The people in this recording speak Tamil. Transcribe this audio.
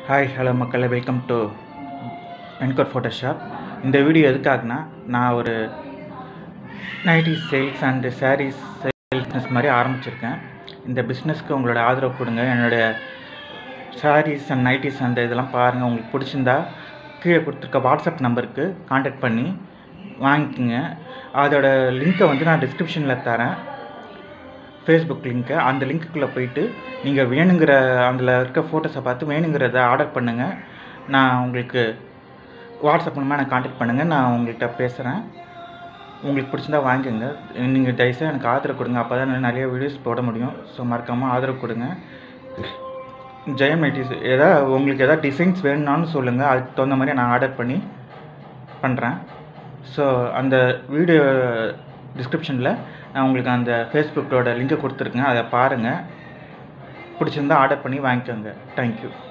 ஹாய் ஹலோ மக்களே வெல்கம் டு என்கோர் ஃபோட்டோஷாப் இந்த வீடியோ எதுக்காகனா நான் ஒரு nighty sales and sarees sales business மாதிரி ஆரம்பிச்சிருக்கேன் இந்த பிஸ்னஸ்க்கு உங்களோட ஆதரவு கொடுங்க என்னுடைய சாரீஸ் அண்ட் நைட்டிஸ் அந்த இதெல்லாம் பாருங்கள் உங்களுக்கு பிடிச்சிருந்தா கீழே கொடுத்துருக்க வாட்ஸ்அப் நம்பருக்கு காண்டாக்ட் பண்ணி வாங்கிக்கோங்க அதோட லிங்க்கை வந்து நான் டிஸ்கிரிப்ஷனில் தரேன் ஃபேஸ்புக் லிங்க்கு அந்த லிங்க்குள்ளே போயிட்டு நீங்கள் வேணுங்கிற அதில் இருக்க ஃபோட்டோஸை பார்த்து வேணுங்கிறத ஆர்டர் பண்ணுங்கள் நான் உங்களுக்கு வாட்ஸ்அப் மூலமாக நான் காண்டாக்ட் பண்ணுங்கள் நான் உங்கள்கிட்ட பேசுகிறேன் உங்களுக்கு பிடிச்சிருந்தா வாங்கிக்கோங்க நீங்கள் தயவுசெய்து எனக்கு ஆதரவு கொடுங்க அப்போ தான் நிறைய வீடியோஸ் போட முடியும் ஸோ மறக்காமல் ஆதரவு கொடுங்க ஜெயம் நைட்டிஸ் எதாவது உங்களுக்கு எதாவது டிசைன்ஸ் வேணும்னாலும் சொல்லுங்கள் அதுக்கு தகுந்த மாதிரி நான் ஆர்டர் பண்ணி பண்ணுறேன் ஸோ அந்த வீடியோ டிஸ்கிரிப்ஷனில் நான் உங்களுக்கு அந்த ஃபேஸ்புக்கோட லிங்கை கொடுத்துருக்கேன் அதை பாருங்கள் பிடிச்சிருந்தா ஆர்டர் பண்ணி வாங்கிக்கோங்க தேங்க்யூ